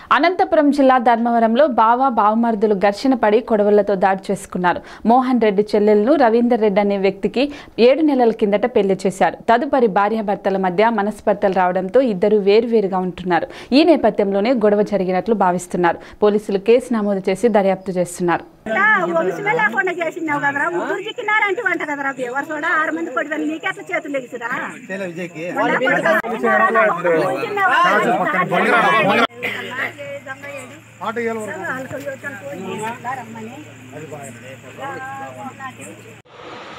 అనంతపురం జిల్లా ధర్మవరంలో బావ బావమరుదులు ఘర్షణ పడి కొడవళ్లతో దాడి చేసుకున్నారు మోహన్ రెడ్డి చెల్లెలను రవీందర్ రెడ్డి అనే వ్యక్తికి ఏడు నెలల కిందట పెళ్లి చేశారు తదుపరి భార్యాభర్తల మధ్య మనస్పర్ధలు రావడంతో ఇద్దరు వేరువేరుగా ఉంటున్నారు ఈ నేపథ్యంలోనే గొడవ జరిగినట్లు భావిస్తున్నారు పోలీసులు కేసు నమోదు చేసి దర్యాప్తు చేస్తున్నారు వంశమే లేకుండా చేసినావు కదరా ముగ్గురు చిక్కినారంటే వంట కదరా ఎవరు చూడ ఆరు మంది కొడుకు నీకెట్లా చేతులు ఎగిసిరా రమ్మని